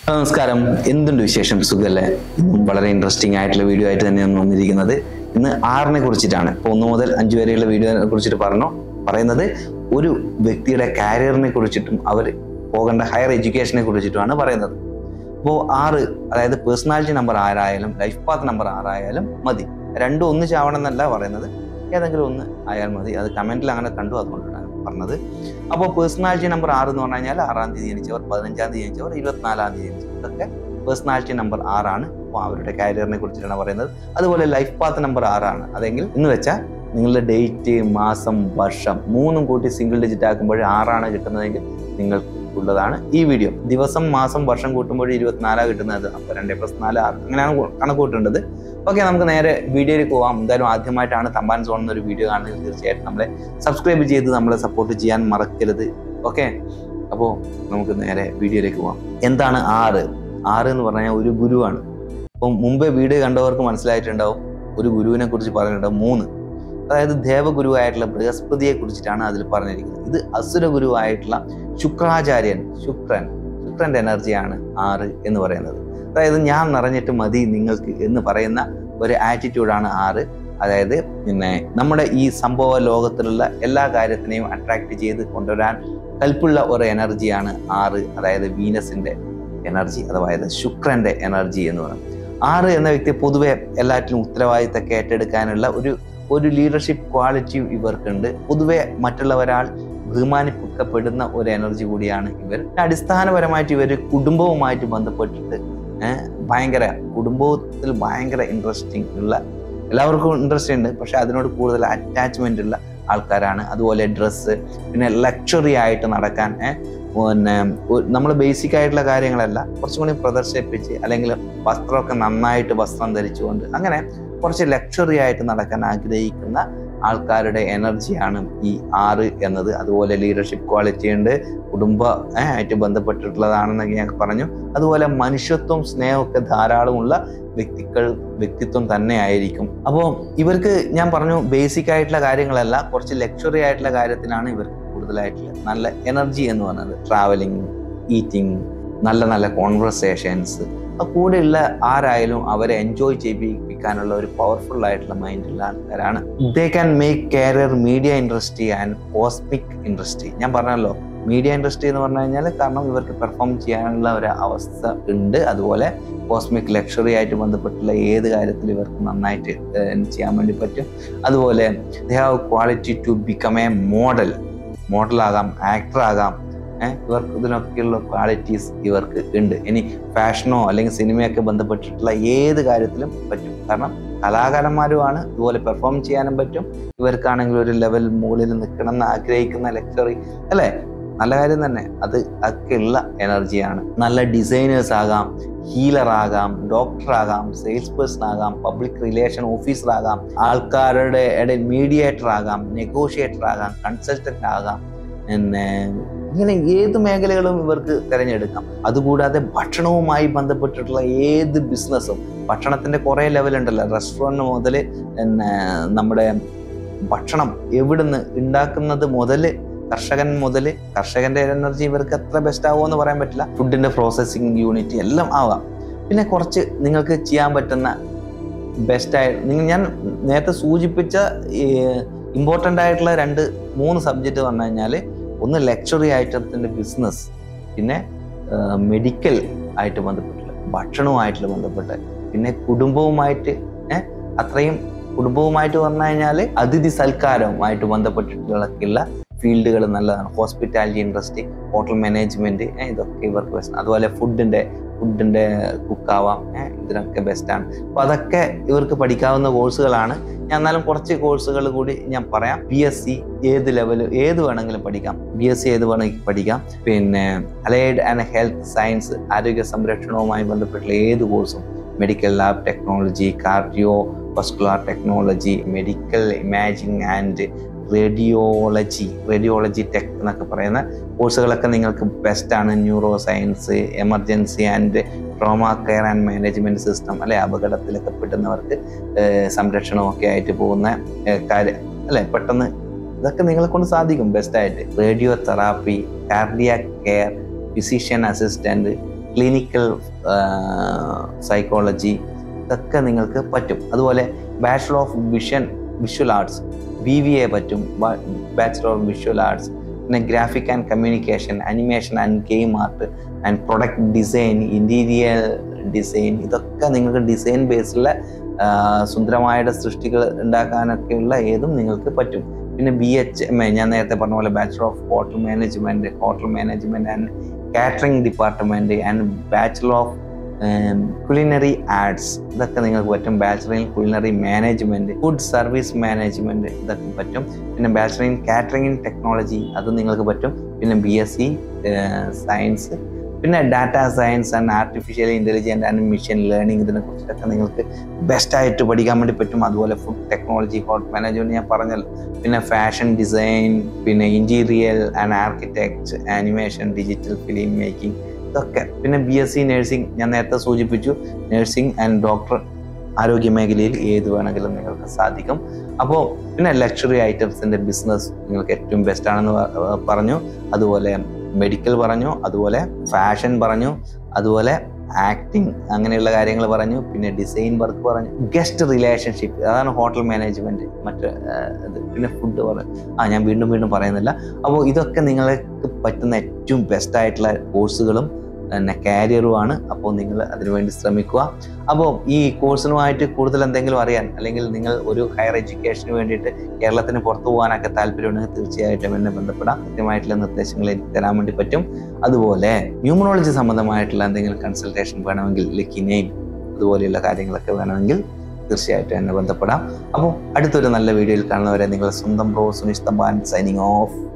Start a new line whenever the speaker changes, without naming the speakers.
നമസ്കാരം എന്തുണ്ട് വിശേഷം സുഖല്ലേ ഇന്നും വളരെ ഇൻട്രസ്റ്റിംഗ് ആയിട്ടുള്ള വീഡിയോ ആയിട്ട് തന്നെയാണ് വന്നിരിക്കുന്നത് ഇന്ന് ആറിനെ കുറിച്ചിട്ടാണ് ഇപ്പോൾ ഒന്ന് മുതൽ അഞ്ച് വരെയുള്ള വീഡിയോനെ കുറിച്ചിട്ട് പറഞ്ഞു പറയുന്നത് ഒരു വ്യക്തിയുടെ കാരിയറിനെ കുറിച്ചിട്ടും അവർ പോകേണ്ട ഹയർ എഡ്യൂക്കേഷനെ കുറിച്ചിട്ടുമാണ് പറയുന്നത് അപ്പോൾ ആറ് അതായത് പേഴ്സണാലിറ്റി നമ്പർ ആരായാലും ലൈഫ് പാത്ത് നമ്പർ ആറായാലും മതി രണ്ടും ഒന്നിച്ചാവണം എന്നല്ല പറയുന്നത് ഏതെങ്കിലും ഒന്ന് ആയാൽ മതി അത് കമന്റിൽ അങ്ങനെ കണ്ടു അതുകൊണ്ടാണ് പറഞ്ഞത് അപ്പോൾ പേഴ്സണാലിറ്റി നമ്പർ ആറ് എന്ന് പറഞ്ഞു കഴിഞ്ഞാൽ ആറാം തീയതി ജനിച്ചവർ പതിനഞ്ചാം തീയതി ജനിച്ചവർ ഇരുപത്തിനാലാം തീയതി ജനിച്ചവർ ഇതൊക്കെ പേഴ്സണാലിറ്റി നമ്പർ ആറാണ് അപ്പോൾ അവരുടെ കാരിയറിനെ കുറിച്ചിട്ടാണ് പറയുന്നത് അതുപോലെ ലൈഫ് പാത്ത് നമ്പർ ആറാണ് അതെങ്കിൽ എന്ന് വെച്ചാൽ നിങ്ങളുടെ ഡേറ്റ് മാസം വർഷം മൂന്നും കൂട്ടി സിംഗിൾ ഡിജിറ്റ് ആക്കുമ്പോൾ ആറാണ് കിട്ടുന്നതെങ്കിൽ നിങ്ങൾക്ക് ഉള്ളതാണ് ഈ വീഡിയോ ദിവസം മാസം വർഷം കൂട്ടുമ്പോൾ ഇരുപത്തിനാലാണ് കിട്ടുന്നത് അപ്പോൾ രണ്ട് പ്ലസ് നാല് ആറ് അങ്ങനെയാണ് കു- കണക്ക് കൂട്ടേണ്ടത് ഓക്കെ നമുക്ക് നേരെ വീഡിയോയിലേക്ക് പോവാം എന്തായാലും ആദ്യമായിട്ടാണ് തമ്പാൻ സോൺ എന്നൊരു വീഡിയോ കാണുന്നത് തീർച്ചയായിട്ടും നമ്മളെ സബ്സ്ക്രൈബ് ചെയ്ത് നമ്മളെ സപ്പോർട്ട് ചെയ്യാൻ മറക്കരുത് ഓക്കെ അപ്പോൾ നമുക്ക് നേരെ വീഡിയോയിലേക്ക് പോവാം എന്താണ് ആറ് ആറ് എന്ന് പറഞ്ഞാൽ ഒരു ഗുരുവാണ് അപ്പം മുമ്പേ വീഡിയോ കണ്ടവർക്ക് മനസ്സിലായിട്ടുണ്ടാവും ഒരു ഗുരുവിനെ കുറിച്ച് പറഞ്ഞിട്ടുണ്ടാവും മൂന്ന് അതായത് ദേവഗുരുവായിട്ടുള്ള ബൃഹസ്പതിയെ കുറിച്ചിട്ടാണ് അതിൽ പറഞ്ഞിരിക്കുന്നത് ഇത് അസുര ഗുരുവായിട്ടുള്ള ശുക്രാചാര്യൻ ശുക്രൻ ശുക്രന്റെ എനർജിയാണ് ആറ് എന്ന് പറയുന്നത് അതായത് ഞാൻ നിറഞ്ഞിട്ട് മതി നിങ്ങൾക്ക് എന്ന് പറയുന്ന ഒരു ആറ്റിറ്റ്യൂഡാണ് ആറ് അതായത് പിന്നെ നമ്മുടെ ഈ സംഭവ ലോകത്തിലുള്ള എല്ലാ കാര്യത്തിനെയും അട്രാക്ട് ചെയ്ത് കൊണ്ടുവരാൻ കൽപ്പുള്ള ഒരു എനർജിയാണ് ആറ് അതായത് വീനസിന്റെ എനർജി അതായത് ശുക്രന്റെ എനർജി എന്ന് പറയുന്നത് ആറ് എന്ന വ്യക്തി പൊതുവെ എല്ലാറ്റിലും ഉത്തരവാദിത്തമൊക്കെ ഏറ്റെടുക്കാനുള്ള ഒരു ഒരു ലീഡർഷിപ്പ് ക്വാളിറ്റി ഇവർക്കുണ്ട് പൊതുവെ മറ്റുള്ളവരാൾ ബഹുമാനിക്കപ്പെടുന്ന ഒരു എനർജി കൂടിയാണ് ഇവർ അടിസ്ഥാനപരമായിട്ട് ഇവർ കുടുംബവുമായിട്ട് ബന്ധപ്പെട്ടിട്ട് ഏഹ്, ഭയങ്കര കുടുംബത്തിൽ ഭയങ്കര ഇൻട്രസ്റ്റിംഗ് ഉള്ള എല്ലാവർക്കും ഇൻട്രസ്റ്റ് ഉണ്ട് പക്ഷെ അതിനോട് കൂടുതൽ അറ്റാച്ച്മെന്റ് ഉള്ള ആൾക്കാരാണ് അതുപോലെ ഡ്രസ്സ് പിന്നെ ലക്ഷറി ആയിട്ട് നടക്കാൻ ഏഹ്, പിന്നെ നമ്മൾ ബേസിക് ആയിട്ടുള്ള കാര്യങ്ങളല്ല കുറച്ചും കൂടി പ്രദർശിപ്പിച്ച് അല്ലെങ്കിൽ വസ്ത്രമൊക്കെ നന്നായിട്ട് വസ്ത്രം ധരിച്ചുകൊണ്ട് അങ്ങനെ കുറച്ച് ലക്ഷറി ആയിട്ട് നടക്കാൻ ആഗ്രഹിക്കുന്ന ആൾക്കാരുടെ എനർജിയാണ് ഈ ആറ് എന്നത് അതുപോലെ ലീഡർഷിപ്പ് ക്വാളിറ്റി ഉണ്ട് കുടുംബ ഏ, ആയിട്ട് ബന്ധപ്പെട്ടിട്ടുള്ളതാണെന്നൊക്കെ ഞാൻ പറഞ്ഞു അതുപോലെ മനുഷ്യത്വം സ്നേഹമൊക്കെ ധാരാളമുള്ള വ്യക്തികൾ വ്യക്തിത്വം തന്നെ ആയിരിക്കും അപ്പോൾ ഇവർക്ക് ഞാൻ പറഞ്ഞു ബേസിക് ആയിട്ടുള്ള കാര്യങ്ങളല്ല കുറച്ച് ലക്ഷറി ആയിട്ടുള്ള കാര്യത്തിനാണ് ഇവർക്ക് കൂടുതലായിട്ടുള്ള നല്ല എനർജി എന്ന് പറയുന്നത് ട്രാവലിംഗ് ഈറ്റിംഗ് നല്ല നല്ല കോൺവെർസേഷൻസ് ആ കൂടെയുള്ള ആരായാലും അവരെ എൻജോയ് ചെയ്യിപ്പിക്കാനുള്ള ഒരു പവർഫുൾ ആയിട്ടുള്ള മൈൻഡുള്ള ആൾക്കാരാണ് they can make career media industry and cosmic industry ഞാൻ പറഞ്ഞല്ലോ മീഡിയ ഇൻഡസ്ട്രി എന്ന് പറഞ്ഞു കഴിഞ്ഞാൽ കാരണം ഇവർക്ക് പെർഫോം ചെയ്യാനുള്ള ഒരു അവസ്ഥ ഉണ്ട് അതുപോലെ കോസ്മിക് ലക്ഷറി ആയിട്ട് ബന്ധപ്പെട്ടുള്ള ഏത് കാര്യത്തിൽ ഇവർക്ക് നന്നായിട്ട് ഏഹ്, ചെയ്യാൻ വേണ്ടി പറ്റും അതുപോലെ they have quality to become a model മോഡലാകാം ആക്ടർ ആകാം ഏഹ്, ഇവർക്ക് ഇതിനൊക്കെയുള്ള ക്വാളിറ്റീസ് ഇവർക്ക് ഉണ്ട് ഇനി ഫാഷനോ അല്ലെങ്കിൽ സിനിമയൊക്കെ ബന്ധപ്പെട്ടിട്ടുള്ള ഏത് കാര്യത്തിലും പറ്റും കാരണം കലാകാരന്മാരുമാണ് ഇതുപോലെ പെർഫോം ചെയ്യാനും പറ്റും ഇവർക്കാണെങ്കിൽ ഒരു ലെവൽ മുകളിൽ നിൽക്കണം എന്ന് ആഗ്രഹിക്കുന്ന ലക്ഷറി അല്ലേ നല്ല കാര്യം തന്നെ അത് ഒക്കെയുള്ള എനർജിയാണ് നല്ല ഡിസൈനേഴ്സ് ആകാം ഹീലർ ആകാം ഡോക്ടർ ആകാം സെയിൽസ് പേഴ്സൺ ആകാം പബ്ലിക് റിലേഷൻ ഓഫീസർ ആകാം ആൾക്കാരുടെ ഇടയിൽ മീഡിയേറ്റർ ആകാം നെഗോഷിയേറ്റർ ആകാം കൺസൾട്ടന്റ് ആകാം പിന്നെ ഇങ്ങനെ ഏത് മേഖലകളും ഇവർക്ക് തിരഞ്ഞെടുക്കാം അതുകൂടാതെ ഭക്ഷണവുമായി ബന്ധപ്പെട്ടിട്ടുള്ള ഏത് ബിസിനസ്സും ഭക്ഷണത്തിന്റെ കുറേ ലെവലുണ്ടല്ലോ റെസ്റ്റോറൻറ്റ് മുതൽ പിന്നെ നമ്മുടെ ഭക്ഷണം എവിടുന്ന് ഉണ്ടാക്കുന്നത് മുതൽ കർഷകൻ മുതൽ കർഷകന്റെ എനർജി ഇവർക്ക് എത്ര ബെസ്റ്റ് ആവുമോ എന്ന് പറയാൻ പറ്റില്ല ഫുഡിന്റെ പ്രോസസ്സിങ് യൂണിറ്റ് എല്ലാം ആവാം പിന്നെ കുറച്ച് നിങ്ങൾക്ക് ചെയ്യാൻ പറ്റുന്ന ബെസ്റ്റ് ആയി നിങ്ങൾ ഞാൻ നേരത്തെ സൂചിപ്പിച്ച ഇമ്പോർട്ടൻ്റ് ആയിട്ടുള്ള രണ്ട് മൂന്ന് സബ്ജക്റ്റ് പറഞ്ഞു കഴിഞ്ഞാൽ ഒന്ന് ലക്ഷറി ഐറ്റത്തിൻ്റെ ബിസിനസ് പിന്നെ മെഡിക്കൽ ആയിട്ട് ബന്ധപ്പെട്ടുള്ള ഭക്ഷണവുമായിട്ട് ബന്ധപ്പെട്ട് പിന്നെ കുടുംബവുമായിട്ട് ഏഹ് അത്രയും കുടുംബവുമായിട്ട് പറഞ്ഞു കഴിഞ്ഞാൽ അതിഥി സൽക്കാരവുമായിട്ട് ബന്ധപ്പെട്ടിട്ടുള്ള ഫീൽഡുകൾ നല്ലതാണ് ഹോസ്പിറ്റാലിറ്റി ഇൻഡസ്ട്രി ഹോട്ടൽ മാനേജ്മെന്റ് ഇതൊക്കെ ഇവർക്ക് ബെസ്റ്റ് അതുപോലെ ഫുഡിന്റെ ഫുഡിന്റെ കുക്കാവാം ഇതിനൊക്കെ ബെസ്റ്റാണ് അപ്പോൾ അതൊക്കെ ഇവർക്ക് പഠിക്കാവുന്ന കോഴ്സുകളാണ് ഞാൻ എന്നാലും കുറച്ച് കോഴ്സുകൾ കൂടി ഞാൻ പറയാം ബി എസ് സി ഏത് ലെവൽ ഏത് വേണമെങ്കിലും പഠിക്കാം ബി എസ് സി ഏത് വേണമെങ്കിൽ പഠിക്കാം പിന്നെ അലൈഡ് ആൻഡ് ഹെൽത്ത് സയൻസ് ആരോഗ്യ സംരക്ഷണവുമായി ബന്ധപ്പെട്ടുള്ള ഏത് കോഴ്സും medical lab technology cardio vascular technology medical imaging and radiology radiology tech എന്നൊക്കെ പറയുന്ന കോഴ്സുകളൊക്കെ നിങ്ങൾക്ക് ബെസ്റ്റാണ് neuro science emergency and trauma care and management system അല്ലെ അപകടത്തിലൊക്കെ പെട്ടുന്നവർക്ക് ഏഹ് സംരക്ഷണമൊക്കെ ആയിട്ട് പോകുന്ന ഏഹ് കാര്യം അല്ലെ പെട്ടെന്ന് ഇതൊക്കെ നിങ്ങളെ കൊണ്ട് സാധിക്കും ബെസ്റ്റായിട്ട് radio therapy cardiac care physician assistant clinical psychology ഇതൊക്കെ നിങ്ങൾക്ക് പറ്റും അതുപോലെ bachelor of vision visual arts B V A പറ്റും ബാച്ചിലർ ഓഫ് വിഷ്വൽ ആർട്സ് പിന്നെ graphic and communication animation and game art and product design interior design ഇതൊക്കെ നിങ്ങൾക്ക് design ബേസിലുള്ള സുന്ദരമായ സൃഷ്ടികൾ ഉണ്ടാക്കാനൊക്കെയുള്ള ഏതും നിങ്ങൾക്ക് പറ്റും പിന്നെ ബി എച്ച് എം എ ഞാൻ നേരത്തെ പറഞ്ഞ പോലെ bachelor of hotel management hotel management and catering department and bachelor of culinary arts ഇതൊക്കെ നിങ്ങൾക്ക് പറ്റും bachelor in culinary management food service management ഇതൊക്കെ പറ്റും പിന്നെ bachelor in catering in technology അത് നിങ്ങൾക്ക് പറ്റും പിന്നെ ബി എസ് സി സയൻസ് പിന്നെ data science and artificial intelligence and machine learning ഇതിനെ കുറിച്ചിട്ടൊക്കെ നിങ്ങൾക്ക് ബെസ്റ്റായിട്ട് പഠിക്കാൻ വേണ്ടി പറ്റും അതുപോലെ ഫുഡ് ടെക്നോളജി ഹോട്ട് മാനേജ്മെൻറ്റ് ഞാൻ പറഞ്ഞല്ലോ പിന്നെ ഫാഷൻ ഡിസൈൻ പിന്നെ interior and architect animation digital film making ഇതൊക്കെ പിന്നെ ബി എസ് സി നഴ്സിംഗ് ഞാൻ നേരത്തെ സൂചിപ്പിച്ചു നഴ്സിംഗ് ആൻഡ് ഡോക്ടർ ആരോഗ്യ മേഖലയിൽ ഏത് വേണമെങ്കിലും നിങ്ങൾക്ക് സാധിക്കും അപ്പോൾ പിന്നെ ലക്ഷറി ഐറ്റംസിൻ്റെ ബിസിനസ് നിങ്ങൾക്ക് ഏറ്റവും ബെസ്റ്റ് ആണെന്ന് പ- പറഞ്ഞു അതുപോലെ മെഡിക്കൽ പറഞ്ഞു അതുപോലെ ഫാഷൻ പറഞ്ഞു അതുപോലെ ആക്ടിങ് അങ്ങനെയുള്ള കാര്യങ്ങൾ പറഞ്ഞു പിന്നെ ഡിസൈൻ വർക്ക് പറഞ്ഞു ഗസ്റ്റ് റിലേഷൻഷിപ്പ് അതാണ് ഹോട്ടൽ മാനേജ്മെന്റ് മറ്റ് ആ, ഇത് പിന്നെ ഫുഡ് പറഞ്ഞു ആ ഞാൻ വീണ്ടും വീണ്ടും പറയുന്നില്ല അപ്പോൾ ഇതൊക്കെ നിങ്ങൾക്ക് പറ്റുന്ന ഏറ്റവും ബെസ്റ്റ് ആയിട്ടുള്ള കോഴ്സുകളും പിന്നെ കാരിയറുമാണ് അപ്പോൾ നിങ്ങൾ അതിനുവേണ്ടി ശ്രമിക്കുക അപ്പോൾ ഈ കോഴ്സിനുമായിട്ട് കൂടുതൽ എന്തെങ്കിലും അറിയാൻ അല്ലെങ്കിൽ നിങ്ങൾ ഒരു ഹയർ എഡ്യൂക്കേഷന് വേണ്ടിയിട്ട് കേരളത്തിന് പുറത്തു പോകാനൊക്കെ താല്പര്യമുണ്ടെങ്കിൽ തീർച്ചയായിട്ടും എന്നെ ബന്ധപ്പെടാം കൃത്യമായിട്ടുള്ള നിർദ്ദേശങ്ങൾ എനിക്ക് തരാൻ വേണ്ടി പറ്റും അതുപോലെ ന്യൂമറോളജി സംബന്ധമായിട്ടുള്ള എന്തെങ്കിലും കൺസൾട്ടേഷൻ വേണമെങ്കിൽ ലക്കി നെയിം അതുപോലെയുള്ള കാര്യങ്ങളൊക്കെ വേണമെങ്കിൽ തീർച്ചയായിട്ടും എന്നെ ബന്ധപ്പെടാം അപ്പോൾ അടുത്തൊരു നല്ല വീഡിയോയിൽ കാണുന്നവരെ നിങ്ങളുടെ സ്വന്തം bro Sunish Thampan signing of